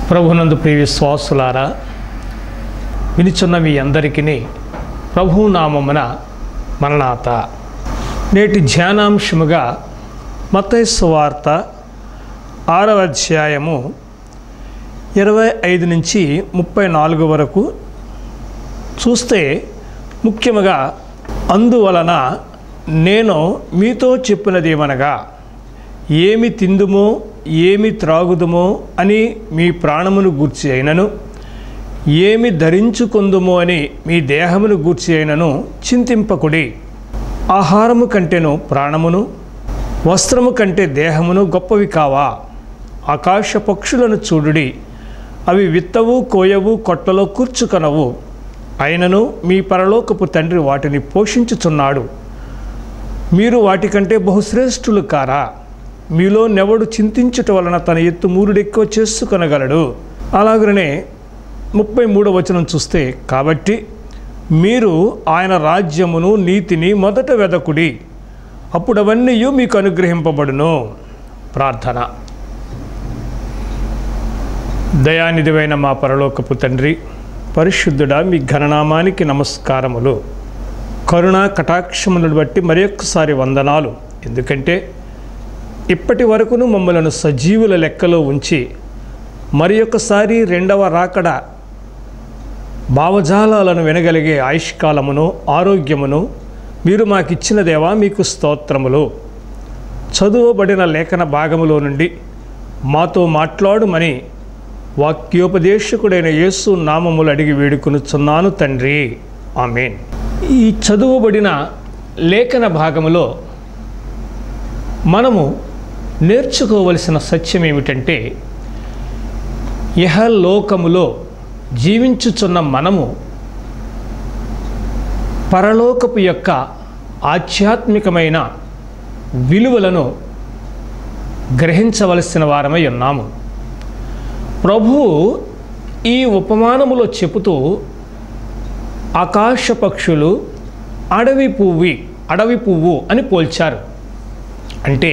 ప్రభునందు ప్రియ విశ్వాసులారా వినిచున్న మీ అందరికీ ప్రభు నామమున మరణాత నేటి ధ్యానాంశముగా మతైసు వార్త ఆరవ అధ్యాయము ఇరవై ఐదు నుంచి ముప్పై నాలుగు వరకు చూస్తే ముఖ్యముగా అందువలన నేను మీతో చెప్పినదేమనగా ఏమి తిందుమో ఏమి త్రాగుదుమో అని మీ ప్రాణమును గూర్చి అయినను ఏమి ధరించుకుందుమో అని మీ దేహమును గూర్చి అయినను చింతింపకుడి ఆహారము కంటేను ప్రాణమును వస్త్రము కంటే దేహమును గొప్పవి కావా ఆకాశ పక్షులను చూడుడి అవి విత్తవు కోయవు కొట్టలో కూర్చుకొనవు అయినను మీ పరలోకపు తండ్రి వాటిని పోషించుచున్నాడు మీరు వాటికంటే బహుశ్రేష్ఠులు కారా మీలో నెవడు చింతించుట వలన తన ఎత్తు మూరుడెక్కువ చేసుకొనగలడు అలాగనే ముప్పై మూడవ వచనం చూస్తే కాబట్టి మీరు ఆయన రాజ్యమును నీతిని మొదట వెదకుడి అప్పుడు అవన్నీ మీకు అనుగ్రహింపబడును ప్రార్థన దయానిధివైన మా పరలోకపు తండ్రి పరిశుద్ధుడా మీ ఘననామానికి నమస్కారములు కరుణ కటాక్షములను బట్టి మరొక్కసారి వందనాలు ఎందుకంటే ఇప్పటి వరకును మమ్మలను సజీవుల లెక్కలో ఉంచి మరి ఒక్కసారి రెండవ రాకడ భావజాలాలను వినగలిగే ఆయుష్కాలమును ఆరోగ్యమును మీరు మాకిచ్చిన దేవా మీకు స్తోత్రములు చదువబడిన లేఖన భాగములో నుండి మాతో మాట్లాడుమని వాక్యోపదేశకుడైన యేసు నామములు అడిగి వేడుకొనుచున్నాను తండ్రి ఆమెన్ ఈ చదువబడిన లేఖన భాగములో మనము నేర్చుకోవలసిన సత్యం ఏమిటంటే ఇహలోకములో జీవించుచున్న మనము పరలోకపు యొక్క ఆధ్యాత్మికమైన విలువలను గ్రహించవలసిన వారమై ఉన్నాము ప్రభువు ఈ ఉపమానములో చెబుతూ ఆకాశ పక్షులు అడవి పువ్వి అడవి పువ్వు అని పోల్చారు అంటే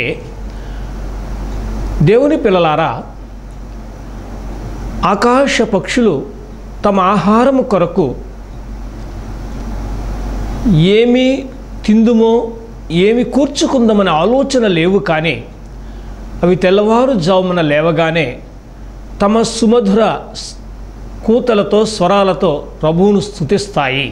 దేవుని పిల్లలారా ఆకాశ పక్షులు తమ ఆహారము కొరకు ఏమి తిందుమో ఏమి కూర్చుకుందామనే ఆలోచన లేవు కానీ అవి తెల్లవారుజామున లేవగానే తమ సుమధుర స్- కూతలతో స్వరాలతో ప్రభువును స్థుతిస్తాయి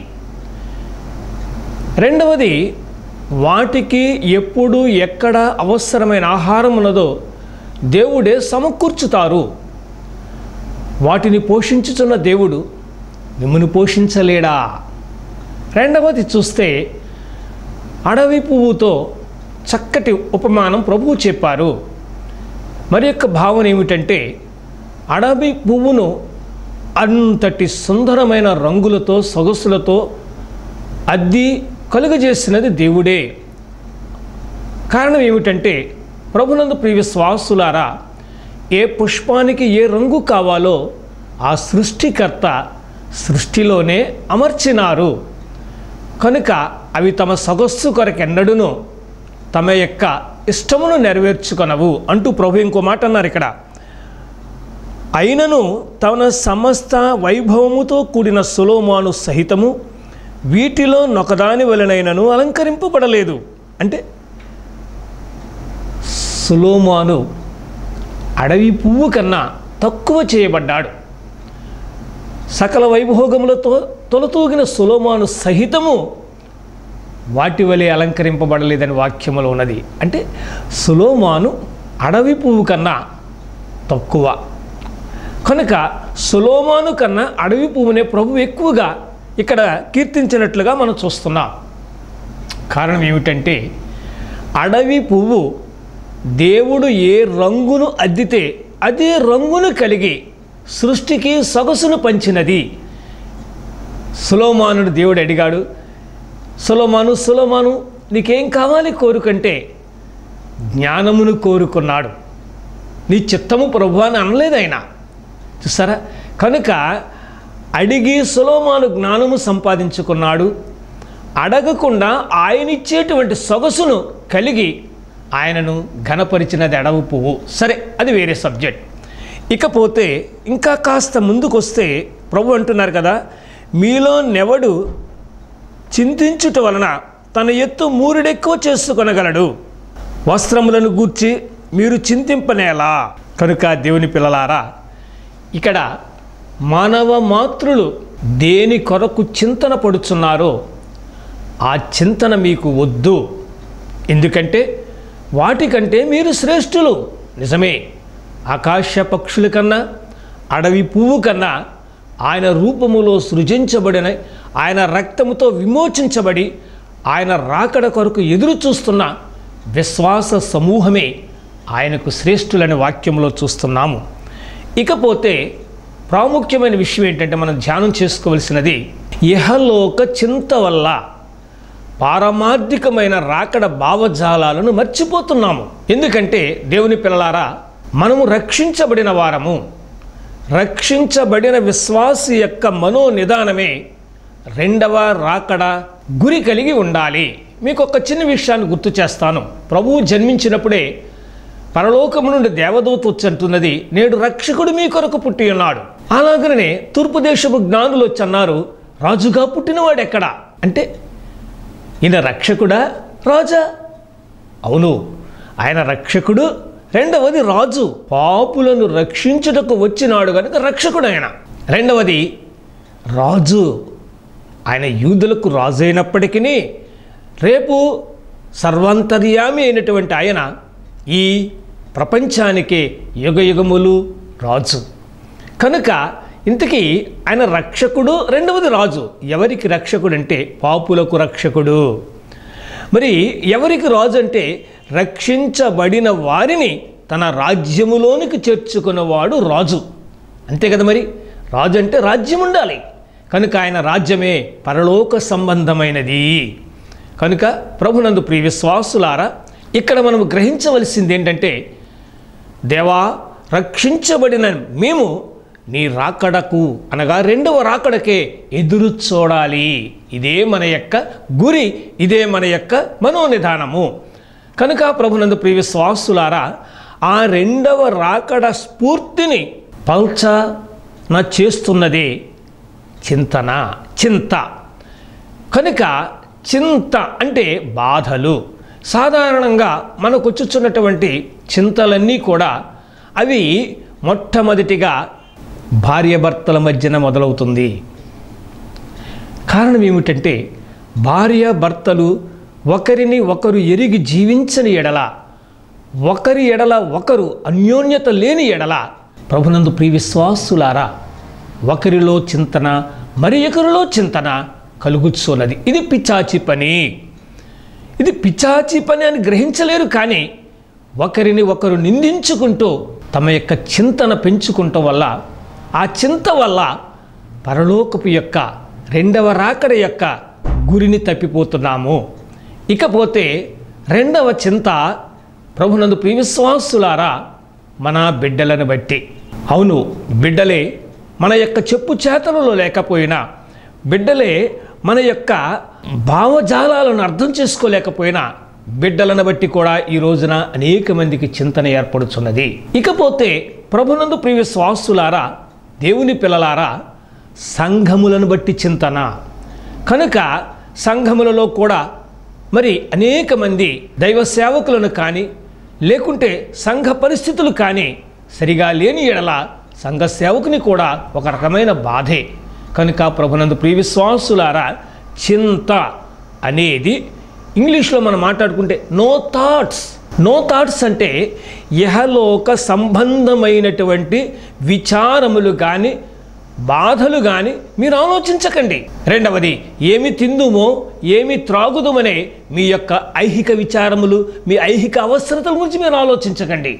రెండవది వాటికి ఎప్పుడు ఎక్కడ అవసరమైన ఆహారం ఉన్నదో దేవుడే సమకూర్చుతారు వాటిని పోషించుచున్న దేవుడు మిమ్మల్ని పోషించలేడా రెండవది చూస్తే అడవి పువ్వుతో చక్కటి ఉపమానం ప్రభువు చెప్పారు మరి యొక్క భావన ఏమిటంటే అడవి పువ్వును అంతటి సుందరమైన రంగులతో సొగసులతో అద్ది కలుగజేసినది దేవుడే కారణం ఏమిటంటే ప్రభునందు ప్రియ విశ్వాసులారా ఏ పుష్పానికి ఏ రంగు కావాలో ఆ సృష్టికర్త సృష్టిలోనే అమర్చినారు కనుక అవి తమ సొగస్సు కొరకెన్నడును తమ యొక్క ఇష్టమును నెరవేర్చుకొనవు అంటూ ప్రభు ఇంకో మాట అన్నారు ఇక్కడ అయినను తన సమస్త వైభవముతో కూడిన సులోమాను సహితము వీటిలో నొకదాని వలనైనను అలంకరింపబడలేదు అంటే సులోమాను అడవి పువ్వు కన్నా తక్కువ చేయబడ్డాడు సకల వైభోగములతో తొలతూగిన సులోమాను సహితము వాటి వలె అలంకరింపబడలేదని వాక్యములో ఉన్నది అంటే సులోమాను అడవి పువ్వు కన్నా తక్కువ కనుక సులోమాను కన్నా అడవి పువ్వునే ప్రభు ఎక్కువగా ఇక్కడ కీర్తించినట్లుగా మనం చూస్తున్నాం కారణం ఏమిటంటే అడవి పువ్వు దేవుడు ఏ రంగును అద్దితే అదే రంగును కలిగి సృష్టికి సొగసును పంచినది సులోమానుడు దేవుడు అడిగాడు సులోమాను సులోమాను నీకేం కావాలి కోరుకంటే జ్ఞానమును కోరుకున్నాడు నీ చిత్తము ప్రభు అని అనలేదు ఆయన చూసారా కనుక అడిగి సులోమాను జ్ఞానము సంపాదించుకున్నాడు అడగకుండా ఆయన ఇచ్చేటువంటి సొగసును కలిగి ఆయనను ఘనపరిచినది అడవు పువ్వు సరే అది వేరే సబ్జెక్ట్ ఇకపోతే ఇంకా కాస్త ముందుకొస్తే ప్రభు అంటున్నారు కదా మీలో నెవడు చింతించుట వలన తన ఎత్తు మూరుడెక్కువ చేసుకొనగలడు వస్త్రములను గూర్చి మీరు చింతింపనేలా కనుక దేవుని పిల్లలారా ఇక్కడ మానవ మాతృలు దేని కొరకు చింతన పడుచున్నారో ఆ చింతన మీకు వద్దు ఎందుకంటే వాటికంటే మీరు శ్రేష్ఠులు నిజమే ఆకాశ పక్షుల కన్నా అడవి పువ్వు కన్నా ఆయన రూపములో సృజించబడిన ఆయన రక్తముతో విమోచించబడి ఆయన రాకడ కొరకు ఎదురు చూస్తున్న విశ్వాస సమూహమే ఆయనకు శ్రేష్ఠులని వాక్యంలో చూస్తున్నాము ఇకపోతే ప్రాముఖ్యమైన విషయం ఏంటంటే మనం ధ్యానం చేసుకోవలసినది ఇహలోక చింత వల్ల పారమార్థికమైన రాకడ భావజాలాలను మర్చిపోతున్నాము ఎందుకంటే దేవుని పిల్లలారా మనము రక్షించబడిన వారము రక్షించబడిన విశ్వాసి యొక్క మనో నిదానమే రెండవ రాకడ గురి కలిగి ఉండాలి మీకు ఒక చిన్న విషయాన్ని గుర్తు చేస్తాను ప్రభువు జన్మించినప్పుడే పరలోకము నుండి దేవదూత వచ్చి అంటున్నది నేడు రక్షకుడు మీ కొరకు పుట్టి ఉన్నాడు అలాగనే తూర్పు దేశపు జ్ఞానులు వచ్చి అన్నారు రాజుగా పుట్టినవాడు ఎక్కడా అంటే ఈయన రక్షకుడా రాజా అవును ఆయన రక్షకుడు రెండవది రాజు పాపులను రక్షించుటకు వచ్చినాడు కనుక రక్షకుడు ఆయన రెండవది రాజు ఆయన యూదులకు రాజు అయినప్పటికీ రేపు సర్వాంతర్యామి అయినటువంటి ఆయన ఈ ప్రపంచానికి యుగయుగములు రాజు కనుక ఇంతకీ ఆయన రక్షకుడు రెండవది రాజు ఎవరికి రక్షకుడు అంటే పాపులకు రక్షకుడు మరి ఎవరికి రాజు అంటే రక్షించబడిన వారిని తన రాజ్యములోనికి చేర్చుకున్నవాడు రాజు అంతే కదా మరి రాజు అంటే రాజ్యం ఉండాలి కనుక ఆయన రాజ్యమే పరలోక సంబంధమైనది కనుక ప్రభునందు ప్రియ విశ్వాసులారా ఇక్కడ మనం గ్రహించవలసింది ఏంటంటే దేవా రక్షించబడిన మేము నీ రాకడకు అనగా రెండవ రాకడకే ఎదురు చూడాలి ఇదే మన యొక్క గురి ఇదే మన యొక్క మనోనిధానము కనుక ప్రభునందు ప్రియ విశ్వాసులారా ఆ రెండవ రాకడ స్ఫూర్తిని పల్చన చేస్తున్నదే చింతన చింత కనుక చింత అంటే బాధలు సాధారణంగా మనకు వచ్చుచున్నటువంటి చింతలన్నీ కూడా అవి మొట్టమొదటిగా భార్యాభర్తల మధ్యన మొదలవుతుంది కారణం ఏమిటంటే భార్య భర్తలు ఒకరిని ఒకరు ఎరిగి జీవించని ఎడల ఒకరి ఎడల ఒకరు అన్యోన్యత లేని ఎడల ప్రభునందు ప్రియ విశ్వాసులారా ఒకరిలో చింతన మరి ఒకరిలో చింతన కలుగుచున్నది ఇది పిచాచి పని ఇది పిచాచి పని అని గ్రహించలేరు కానీ ఒకరిని ఒకరు నిందించుకుంటూ తమ యొక్క చింతన పెంచుకుంటం వల్ల ఆ చింత వల్ల పరలోకపు యొక్క రెండవ రాకడ యొక్క గురిని తప్పిపోతున్నాము ఇకపోతే రెండవ చింత ప్రభునందు ప్రియవిశ్వాసులారా మన బిడ్డలను బట్టి అవును బిడ్డలే మన యొక్క చెప్పు చేతలలో లేకపోయినా బిడ్డలే మన యొక్క భావజాలాలను అర్థం చేసుకోలేకపోయినా బిడ్డలను బట్టి కూడా ఈ రోజున అనేక మందికి చింతన ఏర్పడుచున్నది ఇకపోతే ప్రభునందు ప్రియ విశ్వాసులారా దేవుని పిల్లలారా సంఘములను బట్టి చింతన కనుక సంఘములలో కూడా మరి అనేక మంది దైవ సేవకులను కానీ లేకుంటే సంఘ పరిస్థితులు కానీ సరిగా లేని ఎడల సంఘ సేవకుని కూడా ఒక రకమైన బాధే కనుక ప్రభునందు ప్రియ విశ్వాసులారా చింత అనేది ఇంగ్లీష్లో మనం మాట్లాడుకుంటే నో థాట్స్ నో థాట్స్ అంటే యహలోక సంబంధమైనటువంటి విచారములు కానీ బాధలు కానీ మీరు ఆలోచించకండి రెండవది ఏమి తిందుమో ఏమి త్రాగుదుమనే మీ యొక్క ఐహిక విచారములు మీ ఐహిక అవసరతల గురించి మీరు ఆలోచించకండి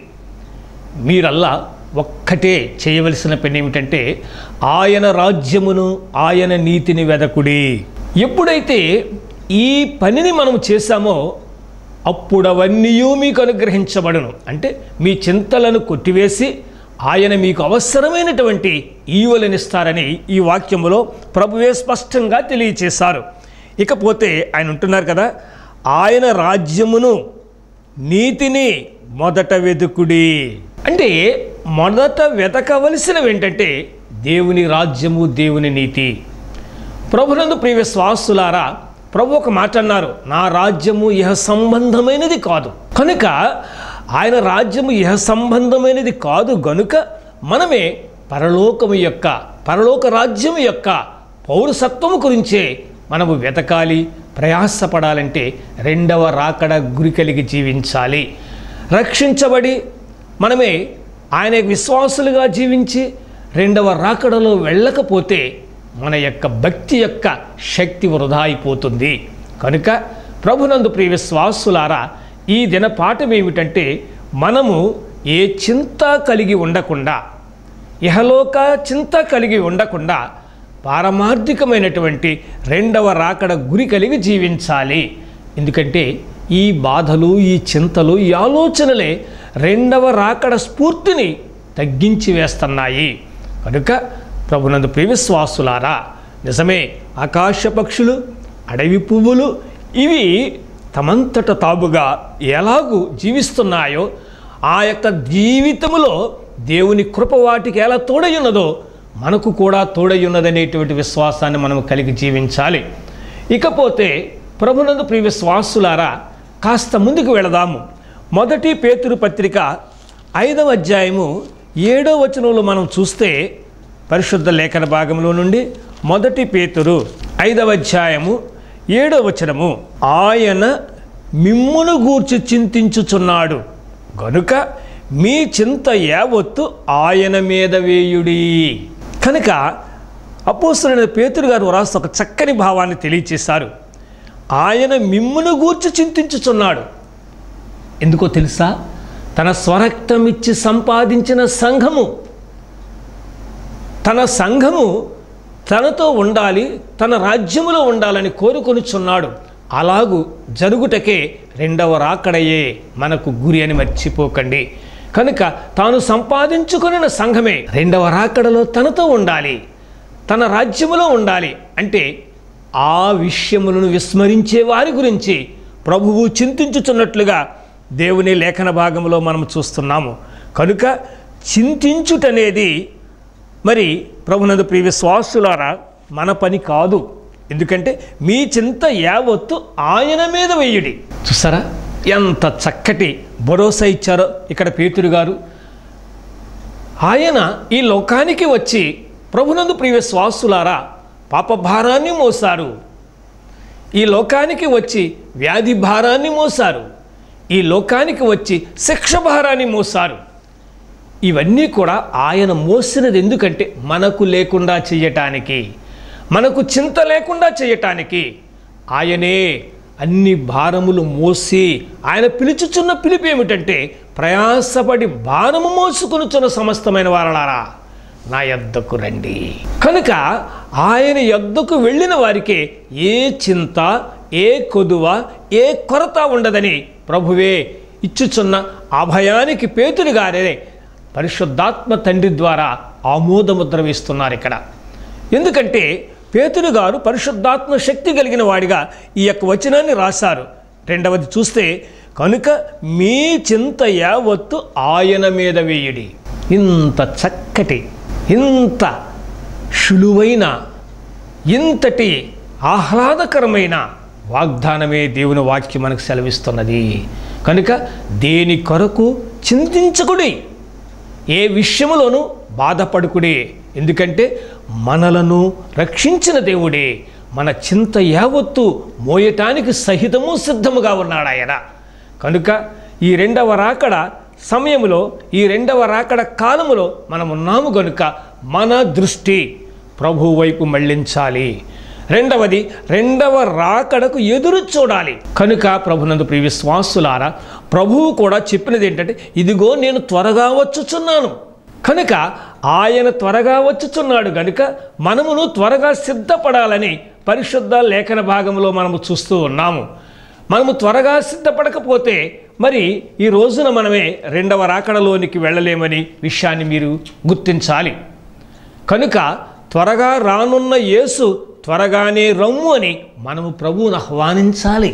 మీరల్లా ఒక్కటే చేయవలసిన పని ఏమిటంటే ఆయన రాజ్యమును ఆయన నీతిని వెదకుడి ఎప్పుడైతే ఈ పనిని మనం చేశామో అప్పుడు అవన్నీ మీకు అనుగ్రహించబడును అంటే మీ చింతలను కొట్టివేసి ఆయన మీకు అవసరమైనటువంటి ఈవులనిస్తారని ఈ వాక్యములో ప్రభువే స్పష్టంగా తెలియచేశారు ఇకపోతే ఆయన ఉంటున్నారు కదా ఆయన రాజ్యమును నీతిని మొదట వెతుకుడి అంటే మొదట వెతకవలసినవి ఏంటంటే దేవుని రాజ్యము దేవుని నీతి ప్రభునందు ప్రియ విశ్వాసులారా ప్రభు ఒక మాట అన్నారు నా రాజ్యము ఇహ సంబంధమైనది కాదు కనుక ఆయన రాజ్యము ఇహ సంబంధమైనది కాదు గనుక మనమే పరలోకము యొక్క పరలోక రాజ్యం యొక్క పౌరసత్వము గురించే మనము వెతకాలి ప్రయాసపడాలంటే రెండవ రాకడ గురి కలిగి జీవించాలి రక్షించబడి మనమే ఆయన విశ్వాసులుగా జీవించి రెండవ రాకడలో వెళ్ళకపోతే మన యొక్క భక్తి యొక్క శక్తి వృధా అయిపోతుంది కనుక ప్రభునందు ప్రియ విశ్వాసులారా ఈ దిన పాఠం ఏమిటంటే మనము ఏ చింత కలిగి ఉండకుండా ఇహలోక చింత కలిగి ఉండకుండా పారమార్థికమైనటువంటి రెండవ రాకడ గురి కలిగి జీవించాలి ఎందుకంటే ఈ బాధలు ఈ చింతలు ఈ ఆలోచనలే రెండవ రాకడ స్ఫూర్తిని తగ్గించి వేస్తున్నాయి కనుక ప్రభునందు ప్రియవిశ్వాసులారా నిజమే ఆకాశ పక్షులు అడవి పువ్వులు ఇవి తమంతట తాముగా ఎలాగూ జీవిస్తున్నాయో ఆ యొక్క జీవితములో దేవుని కృప వాటికి ఎలా తోడయున్నదో మనకు కూడా తోడయున్నదనేటువంటి విశ్వాసాన్ని మనం కలిగి జీవించాలి ఇకపోతే ప్రభునందు ప్రియ విశ్వాసులారా కాస్త ముందుకు వెళదాము మొదటి పేతురు పత్రిక ఐదవ అధ్యాయము ఏడో వచనంలో మనం చూస్తే పరిశుద్ధ లేఖన భాగంలో నుండి మొదటి పేతురు ఐదవ అధ్యాయము ఏడో వచనము ఆయన మిమ్మును గూర్చి చింతించుచున్నాడు గనుక మీ చింత యావత్తు ఆయన మీద వేయుడి కనుక అపోస్తులైన పేతురు గారు రాసి ఒక చక్కని భావాన్ని తెలియచేశారు ఆయన మిమ్మును గూర్చి చింతించుచున్నాడు ఎందుకో తెలుసా తన స్వరక్తం ఇచ్చి సంపాదించిన సంఘము తన సంఘము తనతో ఉండాలి తన రాజ్యములో ఉండాలని కోరుకొనిచున్నాడు అలాగు జరుగుటకే రెండవ రాకడయే మనకు గురి అని మర్చిపోకండి కనుక తాను సంపాదించుకున్న సంఘమే రెండవ రాకడలో తనతో ఉండాలి తన రాజ్యములో ఉండాలి అంటే ఆ విషయములను విస్మరించే వారి గురించి ప్రభువు చింతించుచున్నట్లుగా దేవుని లేఖన భాగంలో మనం చూస్తున్నాము కనుక చింతించుటనేది మరి ప్రభునందు ప్రియ విశ్వాసులారా మన పని కాదు ఎందుకంటే మీ చింత యావత్తు ఆయన మీద వెయ్యుడి చూసారా ఎంత చక్కటి భరోసా ఇచ్చారో ఇక్కడ పేతురు గారు ఆయన ఈ లోకానికి వచ్చి ప్రభునందు ప్రియ విశ్వాసులారా పాపభారాన్ని మోసారు ఈ లోకానికి వచ్చి వ్యాధి భారాన్ని మోసారు ఈ లోకానికి వచ్చి శిక్ష భారాన్ని మోసారు ఇవన్నీ కూడా ఆయన మోసినది ఎందుకంటే మనకు లేకుండా చేయటానికి మనకు చింత లేకుండా చేయటానికి ఆయనే అన్ని భారములు మోసి ఆయన పిలుచుచున్న పిలుపు ఏమిటంటే ప్రయాసపడి భారము మోసుకొనుచున్న సమస్తమైన వారలారా నా యొద్దకు రండి కనుక ఆయన యొద్దకు వెళ్ళిన వారికి ఏ చింత ఏ కొదువ ఏ కొరత ఉండదని ప్రభువే ఇచ్చుచున్న అభయానికి పేతులు గారే పరిశుద్ధాత్మ తండ్రి ద్వారా ఆమోదముద్ర వేస్తున్నారు ఇక్కడ ఎందుకంటే పేతురు గారు పరిశుద్ధాత్మ శక్తి కలిగిన వాడిగా ఈ యొక్క వచనాన్ని రాశారు రెండవది చూస్తే కనుక మీ చింత యావత్తు ఆయన మీద వేయుడి ఇంత చక్కటి ఇంత సులువైన ఇంతటి ఆహ్లాదకరమైన వాగ్దానమే దేవుని వాక్యం మనకు సెలవిస్తున్నది కనుక దేని కొరకు చింతించకుడి ఏ విషయములోనూ బాధపడుకుడే ఎందుకంటే మనలను రక్షించిన దేవుడే మన చింత యావత్తు మోయటానికి సహితము సిద్ధముగా ఉన్నాడు ఆయన కనుక ఈ రెండవ రాకడ సమయంలో ఈ రెండవ రాకడ కాలములో మనం ఉన్నాము కనుక మన దృష్టి ప్రభు వైపు మళ్ళించాలి రెండవది రెండవ రాకడకు ఎదురు చూడాలి కనుక ప్రభునందు ప్రియ విశ్వాసులారా ప్రభువు కూడా చెప్పినది ఏంటంటే ఇదిగో నేను త్వరగా వచ్చుచున్నాను కనుక ఆయన త్వరగా వచ్చుచున్నాడు కనుక మనమును త్వరగా సిద్ధపడాలని పరిశుద్ధ లేఖన భాగంలో మనము చూస్తూ ఉన్నాము మనము త్వరగా సిద్ధపడకపోతే మరి ఈ రోజున మనమే రెండవ రాకడలోనికి వెళ్ళలేమని విషయాన్ని మీరు గుర్తించాలి కనుక త్వరగా రానున్న యేసు త్వరగానే రమ్ము అని మనము ప్రభువును ఆహ్వానించాలి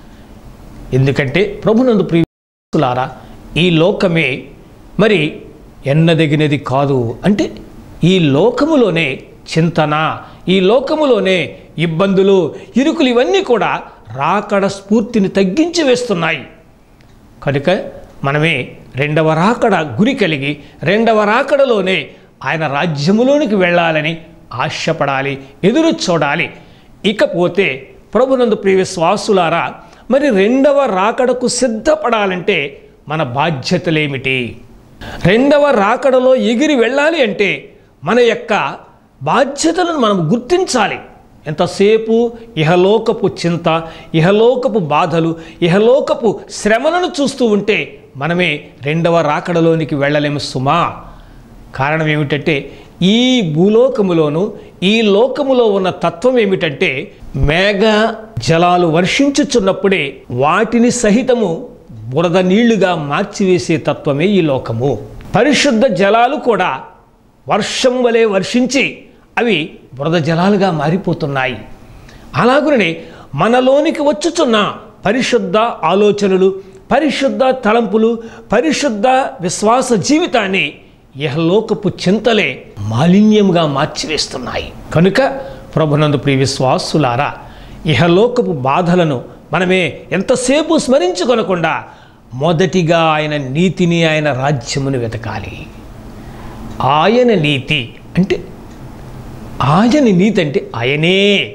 ఎందుకంటే ప్రభునందు ప్రియులారా ఈ లోకమే మరి ఎన్నదగినది కాదు అంటే ఈ లోకములోనే చింతన ఈ లోకములోనే ఇబ్బందులు ఇరుకులు ఇవన్నీ కూడా రాకడ స్ఫూర్తిని తగ్గించి వేస్తున్నాయి కనుక మనమే రెండవ రాకడ గురి కలిగి రెండవ రాకడలోనే ఆయన రాజ్యములోనికి వెళ్ళాలని ఆశపడాలి ఎదురు చూడాలి ఇకపోతే ప్రభునందు ప్రియ విశ్వాసులారా మరి రెండవ రాకడకు సిద్ధపడాలంటే మన బాధ్యతలేమిటి రెండవ రాకడలో ఎగిరి వెళ్ళాలి అంటే మన యొక్క బాధ్యతలను మనం గుర్తించాలి ఎంతసేపు ఇహలోకపు చింత ఇహలోకపు బాధలు ఇహలోకపు శ్రమలను చూస్తూ ఉంటే మనమే రెండవ రాకడలోనికి వెళ్ళలేము సుమా కారణం ఏమిటంటే ఈ భూలోకములోను ఈ లోకములో ఉన్న తత్వం ఏమిటంటే మేఘ జలాలు వర్షించుచున్నప్పుడే వాటిని సహితము బురద నీళ్లుగా మార్చివేసే తత్వమే ఈ లోకము పరిశుద్ధ జలాలు కూడా వర్షం వలె వర్షించి అవి బురద జలాలుగా మారిపోతున్నాయి అలాగునే మనలోనికి వచ్చుచున్న పరిశుద్ధ ఆలోచనలు పరిశుద్ధ తలంపులు పరిశుద్ధ విశ్వాస జీవితాన్ని ఇహలోకపు చింతలే మాలిన్యంగా మార్చివేస్తున్నాయి కనుక ప్రభునందు ప్రియ విశ్వాసులారా ఇహలోకపు బాధలను మనమే ఎంతసేపు స్మరించుకొనకుండా మొదటిగా ఆయన నీతిని ఆయన రాజ్యమును వెతకాలి ఆయన నీతి అంటే ఆయన నీతి అంటే ఆయనే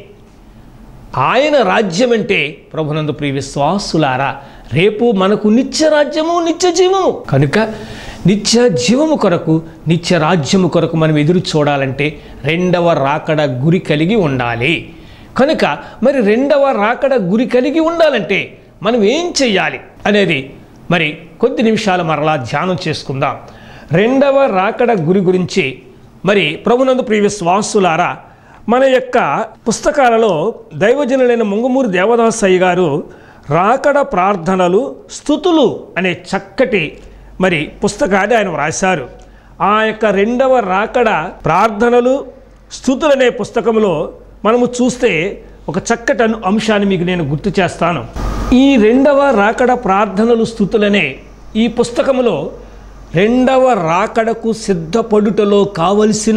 ఆయన రాజ్యం అంటే ప్రభునందు ప్రియ విశ్వాసులారా రేపు మనకు నిత్య రాజ్యము నిత్య జీవము కనుక నిత్య జీవము కొరకు నిత్య రాజ్యము కొరకు మనం ఎదురు చూడాలంటే రెండవ రాకడ గురి కలిగి ఉండాలి కనుక మరి రెండవ రాకడ గురి కలిగి ఉండాలంటే మనం ఏం చెయ్యాలి అనేది మరి కొద్ది నిమిషాలు మరలా ధ్యానం చేసుకుందాం రెండవ రాకడ గురి గురించి మరి ప్రభునందు ప్రియ విశ్వాసులారా మన యొక్క పుస్తకాలలో దైవజనులైన ముంగమూరి దేవదాసయ్య గారు రాకడ ప్రార్థనలు స్థుతులు అనే చక్కటి మరి పుస్తకాన్ని ఆయన వ్రాశారు ఆ యొక్క రెండవ రాకడ ప్రార్థనలు స్థుతులు అనే పుస్తకంలో మనము చూస్తే ఒక చక్కటి అను అంశాన్ని మీకు నేను గుర్తు చేస్తాను ఈ రెండవ రాకడ ప్రార్థనలు స్థుతులనే ఈ పుస్తకములో రెండవ రాకడకు సిద్ధపడుటలో కావలసిన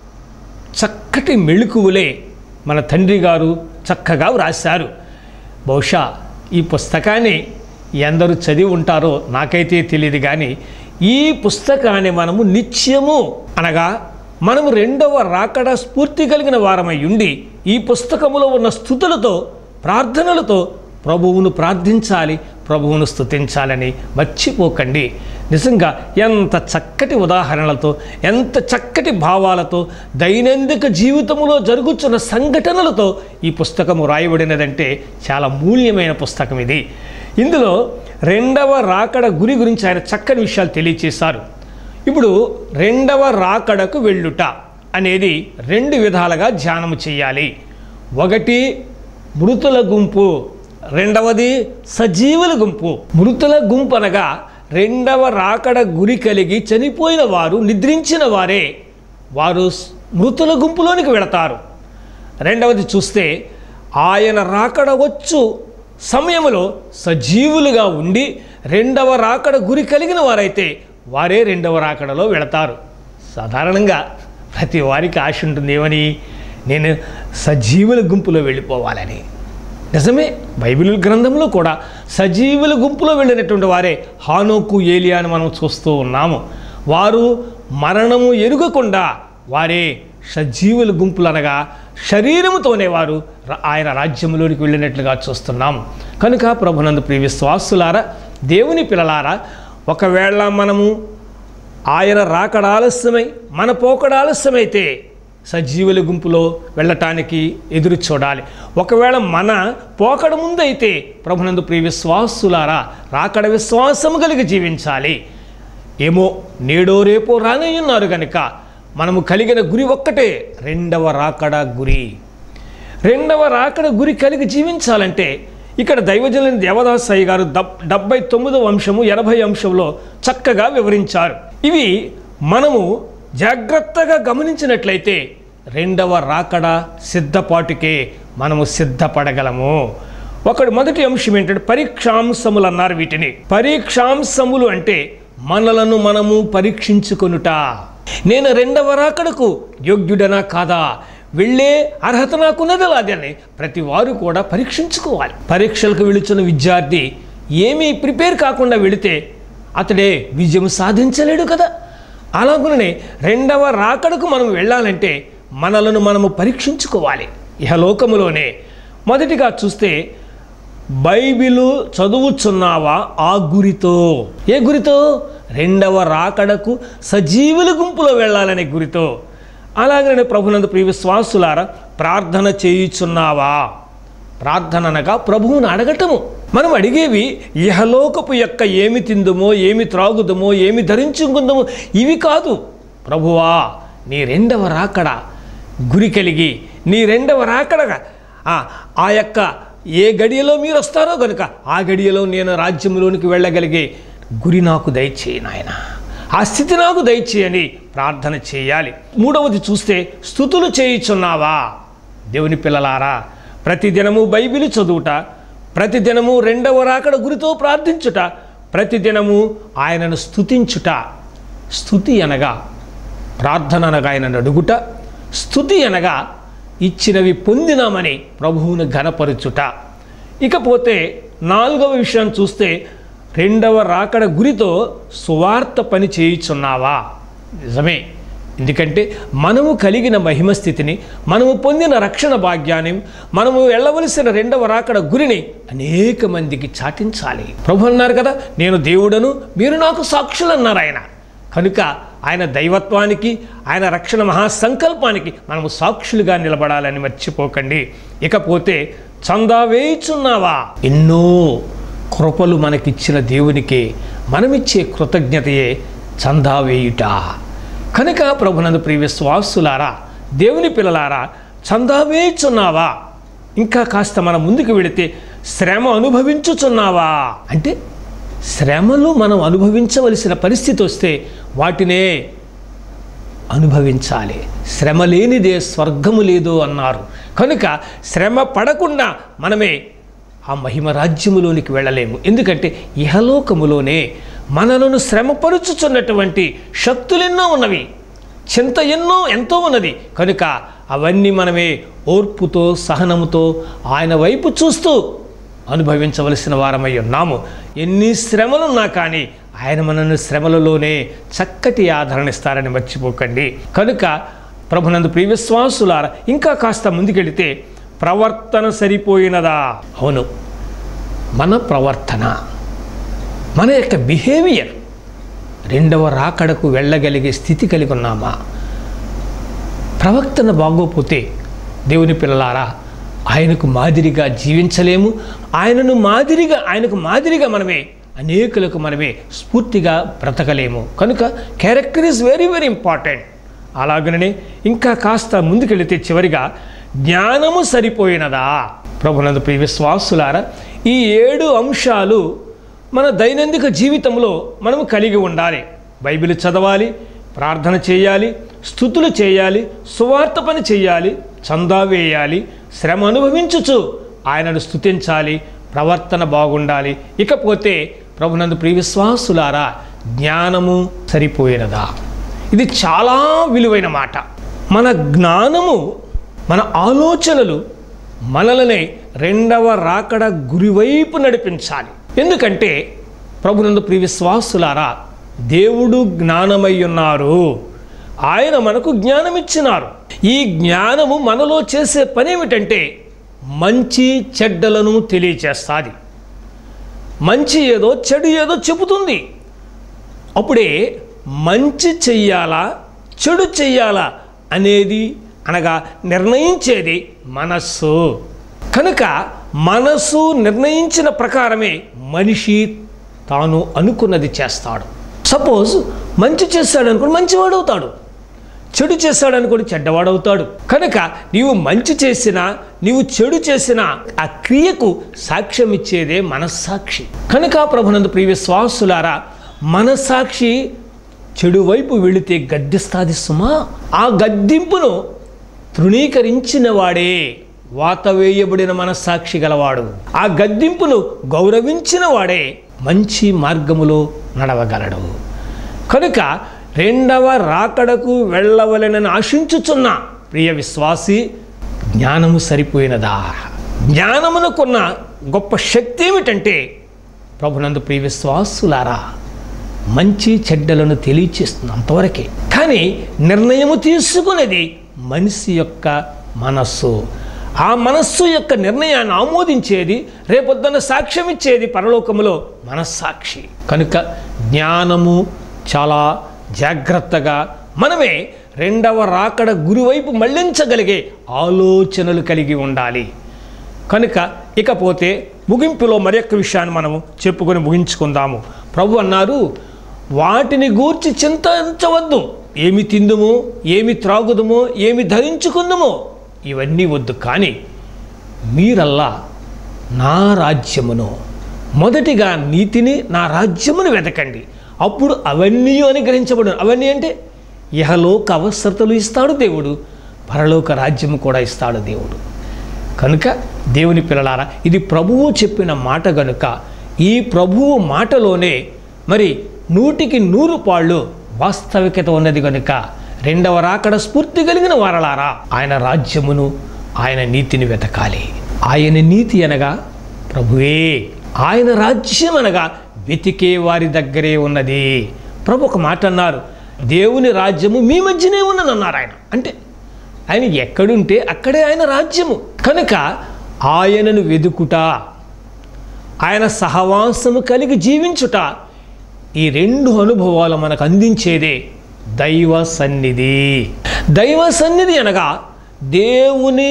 చక్కటి మెళుకువలే మన తండ్రి గారు చక్కగా వ్రాశారు బహుశా ఈ పుస్తకాన్ని ఎందరు చదివి ఉంటారో నాకైతే తెలియదు కానీ ఈ పుస్తకాన్ని మనము నిత్యము అనగా మనము రెండవ రాకడ స్ఫూర్తి కలిగిన వారమై ఉండి ఈ పుస్తకములో ఉన్న స్థుతులతో ప్రార్థనలతో ప్రభువును ప్రార్థించాలి ప్రభువును స్తుతించాలని మర్చిపోకండి నిజంగా ఎంత చక్కటి ఉదాహరణలతో ఎంత చక్కటి భావాలతో దైనందిక జీవితంలో జరుగుతున్న సంఘటనలతో ఈ పుస్తకము రాయబడినదంటే చాలా మూల్యమైన పుస్తకం ఇది ఇందులో రెండవ రాకడ గురి గురించి ఆయన చక్కని విషయాలు తెలియచేశారు ఇప్పుడు రెండవ రాకడకు వెళ్ళుట అనేది రెండు విధాలుగా ధ్యానము చేయాలి ఒకటి మృతుల గుంపు రెండవది సజీవుల గుంపు మృతుల గుంపు అనగా రెండవ రాకడ గురి కలిగి చనిపోయిన వారు నిద్రించిన వారే వారు స్- మృతుల గుంపులోనికి వెళతారు రెండవది చూస్తే ఆయన రాకడ వచ్చు సమయంలో సజీవులుగా ఉండి రెండవ రాకడ గురి కలిగిన వారైతే వారే రెండవ రాకడలో వెళతారు సాధారణంగా ప్రతి వారికి ఆశ ఉంటుంది ఏమని నేను సజీవుల గుంపులో వెళ్ళిపోవాలని నిజమే బైబిల్ గ్రంథంలో కూడా సజీవుల గుంపులో వెళ్ళినటువంటి వారే హానోకు ఏలియా అని మనం చూస్తూ ఉన్నాము వారు మరణము ఎరుగకుండా వారే సజీవుల గుంపులు అనగా శరీరముతోనే వారు ర- ఆయన రాజ్యంలోనికి వెళ్ళినట్లుగా చూస్తున్నాము కనుక ప్రభునందు ప్రియ విశ్వాసులారా దేవుని పిల్లలారా ఒకవేళ మనము ఆయన రాకడ ఆలస్యమై మన పోకడ ఆలస్యమైతే సజీవుల గుంపులో వెళ్ళటానికి ఎదురు చూడాలి ఒకవేళ మన పోకడ ముందైతే ప్రభునందు ప్రియ విశ్వాసులారా రాకడ విశ్వాసము కలిగి జీవించాలి ఏమో నేడో రేపో రానయ్యున్నారు కనుక మనము కలిగిన గురి ఒక్కటే రెండవ రాకడ గురి రెండవ రాకడ గురి కలిగి జీవించాలంటే ఇక్కడ దైవజనులైన దేవదాసయ్య గారు దబ్ డెబ్బై తొమ్మిదవ అంశము ఎనభై అంశంలో చక్కగా వివరించారు ఇవి మనము జాగ్రత్తగా గమనించినట్లయితే రెండవ రాకడ సిద్ధపాటుకే మనము సిద్ధపడగలము ఒకటి మొదటి అంశం ఏంటంటే పరీక్షాంశములు అన్నారు వీటిని పరీక్షాంశములు అంటే మనలను మనము పరీక్షించుకొనుట నేను రెండవ రాకడకు యోగ్యుడనా కాదా వెళ్ళే అర్హత నాకున్నది లాదని ప్రతి వారు కూడా పరీక్షించుకోవాలి పరీక్షలకు వెళుచున్న విద్యార్థి ఏమీ ప్రిపేర్ కాకుండా వెళితే అతడే విజయం సాధించలేడు కదా అలాగునే రెండవ రాకడకు మనం వెళ్ళాలంటే మనలను మనము పరీక్షించుకోవాలి ఇహలోకములోనే మొదటిగా చూస్తే బైబిలు చదువుచున్నావా ఆ గురితో ఏ గురితో రెండవ రాకడకు సజీవుల గుంపులో వెళ్ళాలనే గురితో అలాగనే ప్రభునందు ప్రియ విశ్వాసులారా ప్రార్థన చేయుచున్నావా ప్రార్థన అనగా ప్రభువుని అడగటము మనం అడిగేవి ఇహలోకపు యొక్క ఏమి తిందుమో ఏమి త్రాగుదమో ఏమి ధరించుకుందామో ఇవి కాదు ప్రభువా నీ రెండవ రాకడ గురి కలిగి నీ రెండవ రాకడగా ఆ, ఆ యొక్క ఏ గడియలో మీరు వస్తారో కనుక ఆ గడియలో నేను రాజ్యంలోనికి వెళ్ళగలిగే గురి నాకు దయచేయి నాయన ఆ స్థితి నాకు దయచేయని ప్రార్థన చేయాలి మూడవది చూస్తే స్థుతులు చేయుచున్నావా దేవుని పిల్లలారా ప్రతిదినము బైబిల్ చదువుట ప్రతిదినము రెండవ రాకడ గురితో ప్రార్థించుట ప్రతిదినము ఆయనను స్తుతించుట స్థుతి అనగా ప్రార్థన అనగా ఆయనను అడుగుట స్థుతి అనగా ఇచ్చినవి పొందినామని ప్రభువును ఘనపరచుట ఇకపోతే నాలుగవ విషయం చూస్తే రెండవ రాకడ గురితో సువార్త పని చేయుచున్నావా నిజమే ఎందుకంటే మనము కలిగిన మహిమ స్థితిని మనము పొందిన రక్షణ భాగ్యాన్ని మనము వెళ్ళవలసిన రెండవ రాకడ గురిని అనేక మందికి చాటించాలి ప్రభు అన్నారు కదా నేను దేవుడను మీరు నాకు సాక్షులు అన్నారు ఆయన కనుక ఆయన దైవత్వానికి ఆయన రక్షణ మహాసంకల్పానికి మనము సాక్షులుగా నిలబడాలని మర్చిపోకండి ఇకపోతే చందా వేయుచున్నావా ఎన్నో కృపలు మనకిచ్చిన దేవునికి మనమిచ్చే కృతజ్ఞతయే చందా వేయుట కనుక ప్రభునందు ప్రియ విశ్వాసులారా దేవుని పిల్లలారా చందా వేయుచున్నావా ఇంకా కాస్త మనం ముందుకు వెళితే శ్రమ అనుభవించుచున్నావా అంటే శ్రమలు మనం అనుభవించవలసిన పరిస్థితి వస్తే వాటినే అనుభవించాలి శ్రమ లేనిదే స్వర్గము లేదు అన్నారు కనుక శ్రమ పడకుండా మనమే ఆ మహిమ రాజ్యములోనికి వెళ్ళలేము ఎందుకంటే ఇహలోకములోనే మనలను శ్రమపరుచుచున్నటువంటి శక్తులెన్నో ఉన్నవి చింత ఎన్నో ఎంతో ఉన్నది కనుక అవన్నీ మనమే ఓర్పుతో సహనముతో ఆయన వైపు చూస్తూ అనుభవించవలసిన వారమై ఉన్నాము ఎన్ని శ్రమలున్నా కానీ ఆయన మనల్ని శ్రమలలోనే చక్కటి ఆదరణ ఇస్తారని మర్చిపోకండి కనుక ప్రభునందు ప్రియ విశ్వాసులారా ఇంకా కాస్త ముందుకెళితే ప్రవర్తన సరిపోయినదా అవును మన ప్రవర్తన మన యొక్క బిహేవియర్ రెండవ రాకడకు వెళ్ళగలిగే స్థితి కలిగి ఉన్నామా ప్రవర్తన బాగోపోతే దేవుని పిల్లలారా ఆయనకు మాదిరిగా జీవించలేము ఆయనను మాదిరిగా ఆయనకు మాదిరిగా మనమే అనేకులకు మనమే స్ఫూర్తిగా బ్రతకలేము కనుక character is very very important అలాగనే ఇంకా కాస్త ముందుకెళితే చివరిగా జ్ఞానము సరిపోయినదా ప్రభునందు ప్రియ విశ్వాసులారా ఈ ఏడు అంశాలు మన దైనందిక జీవితంలో మనము కలిగి ఉండాలి బైబిల్ చదవాలి ప్రార్థన చేయాలి స్థుతులు చేయాలి సువార్త పని చేయాలి చందా వేయాలి శ్రమ అనుభవించుచు ఆయనను స్థుతించాలి ప్రవర్తన బాగుండాలి ఇకపోతే ప్రభునందు ప్రియ విశ్వాసులారా జ్ఞానము సరిపోయినదా ఇది చాలా విలువైన మాట మన జ్ఞానము మన ఆలోచనలు మనలనే రెండవ రాకడ గురివైపు నడిపించాలి ఎందుకంటే ప్రభునందు ప్రియ విశ్వాసులారా దేవుడు జ్ఞానమై ఉన్నారు ఆయన మనకు జ్ఞానం ఇచ్చినారు ఈ జ్ఞానము మనలో చేసే పని ఏమిటంటే మంచి చెడ్డలను తెలియచేస్తుంది మంచి ఏదో చెడు ఏదో చెబుతుంది అప్పుడే మంచి చెయ్యాలా చెడు చెయ్యాలా అనేది అనగా నిర్ణయించేది మనస్సు కనుక మనస్సు నిర్ణయించిన ప్రకారమే మనిషి తాను అనుకున్నది చేస్తాడు సపోజ్ మంచి చేస్తాడు అనుకోని మంచివాడు అవుతాడు చెడు చేస్తాడు అనుకోని చెడ్డవాడవుతాడు కనుక నీవు మంచి చేసినా నీవు చెడు చేసినా ఆ క్రియకు సాక్ష్యం ఇచ్చేదే మనస్సాక్షి కనుక ప్రభునందు ప్రియ విశ్వాసులారా మనస్సాక్షి చెడు వైపు వెళితే గద్దిస్తాది సుమా ఆ గద్దింపును తృణీకరించిన వాడే వాత వేయబడిన మనస్సాక్షి గలవాడు ఆ గద్దింపును గౌరవించిన వాడే మంచి మార్గములో నడవగలడు కనుక రెండవ రాకడకు వెళ్ళవలెనని ఆశించుచున్న ప్రియ విశ్వాసి జ్ఞానము సరిపోయినదా జ్ఞానమునకున్న గొప్ప శక్తి ఏమిటంటే ప్రభునందు ప్రియ విశ్వాసులారా మంచి చెడ్డలను తెలియచేస్తుంది అంతవరకే కానీ నిర్ణయము తీసుకునేది మనిషి యొక్క మనస్సు ఆ మనస్సు యొక్క నిర్ణయాన్ని ఆమోదించేది రేపొద్దున సాక్ష్యం ఇచ్చేది పరలోకములో మనస్సాక్షి కనుక జ్ఞానము చాలా జాగ్రత్తగా మనమే రెండవ రాకడ గురువైపు మళ్లించగలిగే ఆలోచనలు కలిగి ఉండాలి కనుక ఇకపోతే ముగింపులో మరొక విషయాన్ని మనము చెప్పుకొని ముగించుకుందాము ప్రభు అన్నారు వాటిని గూర్చి చింతించవద్దు ఏమి తిందుమో ఏమి త్రాగుదుమో ఏమి ధరించుకుందుమో ఇవన్నీ వద్దు కానీ మీరల్లా నా రాజ్యమును మొదటిగా నీతిని నా రాజ్యమును వెతకండి అప్పుడు అవన్నీ అనుగ్రహించబడు అవన్నీ అంటే ఇహలోక అవసరతలు ఇస్తాడు దేవుడు పరలోక రాజ్యము కూడా ఇస్తాడు దేవుడు కనుక దేవుని పిల్లలారా ఇది ప్రభువు చెప్పిన మాట గనుక ఈ ప్రభువు మాటలోనే మరి నూటికి నూరు పాళ్ళు వాస్తవికత ఉన్నది గనుక రెండవ రాకడ స్ఫూర్తి కలిగిన వారలారా ఆయన రాజ్యమును ఆయన నీతిని వెతకాలి ఆయన నీతి అనగా ప్రభువే ఆయన రాజ్యం అనగా వెతికే వారి దగ్గరే ఉన్నది ప్రభు ఒక మాట అన్నారు దేవుని రాజ్యము మీ మధ్యనే ఉన్నదన్నారు ఆయన అంటే ఆయన ఎక్కడుంటే అక్కడే ఆయన రాజ్యము కనుక ఆయనను వెదుకుట ఆయన సహవాసము కలిగి జీవించుట ఈ రెండు అనుభవాలు మనకు అందించేదే దైవ సన్నిధి దైవ సన్నిధి అనగా దేవుని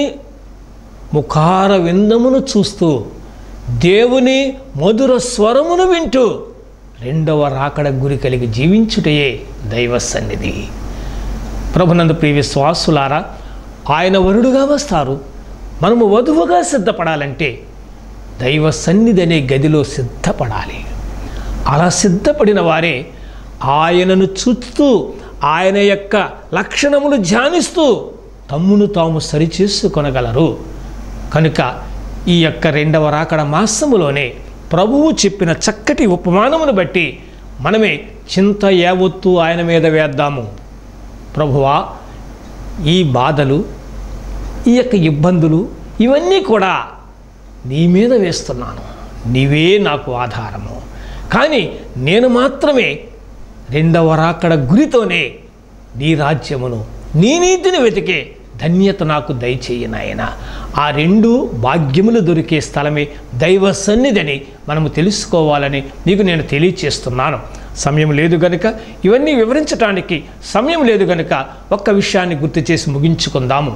ముఖార విందమును చూస్తూ దేవుని మధుర స్వరమును వింటూ రెండవ రాకడ గురి కలిగి జీవించుటయే దైవ సన్నిధి ప్రభునందు ప్రియ విశ్వాసులారా ఆయన వరుడుగా వస్తారు మనము వధువుగా సిద్ధపడాలంటే దైవ సన్నిధి అనే గదిలో సిద్ధపడాలి అలా సిద్ధపడిన వారే ఆయనను చూస్తూ ఆయన యొక్క లక్షణములు ధ్యానిస్తూ తమ్మును తాము సరిచేసుకొనగలరు కనుక ఈ యొక్క రెండవ రాకడ మాసములోనే ప్రభువు చెప్పిన చక్కటి ఉపమానమును బట్టి మనమే చింత యావత్తు ఆయన మీద వేద్దాము ప్రభువా ఈ బాధలు ఈ యొక్క ఇబ్బందులు ఇవన్నీ కూడా నీ మీద వేస్తున్నాను నీవే నాకు ఆధారము కానీ నేను మాత్రమే రెండవ రాకడ గురితోనే నీ రాజ్యమును నీ నీతిని వెతికే ధన్యత నాకు దయచేయి నాయన ఆ రెండు భాగ్యములు దొరికే స్థలమే దైవ సన్నిధిని మనము తెలుసుకోవాలని నీకు నేను తెలియచేస్తున్నాను సమయం లేదు గనుక ఇవన్నీ వివరించడానికి సమయం లేదు గనుక ఒక్క విషయాన్ని గుర్తు చేసి ముగించుకుందాము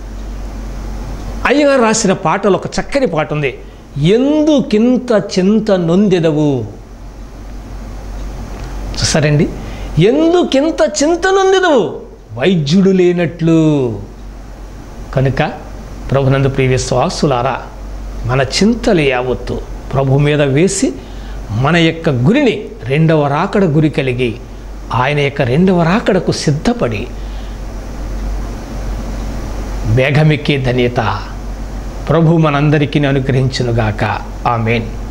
అయ్యగారు రాసిన పాటలో ఒక చక్కని పాట ఉంది ఎందుకింత చింత నొందెదవు చూసారండి ఎందుకింత చింత నొందెదవు వైద్యుడు లేనట్లు కనుక ప్రభునందు ప్రియ విశ్వాసులారా మన చింతలు యావత్తు ప్రభు మీద వేసి మన యొక్క గురిని రెండవ రాకడ గురి కలిగి ఆయన యొక్క రెండవ రాకడకు సిద్ధపడి వేగమెక్కే ధన్యత ప్రభు మనందరికీ అనుగ్రహించునుగాక ఆమెన్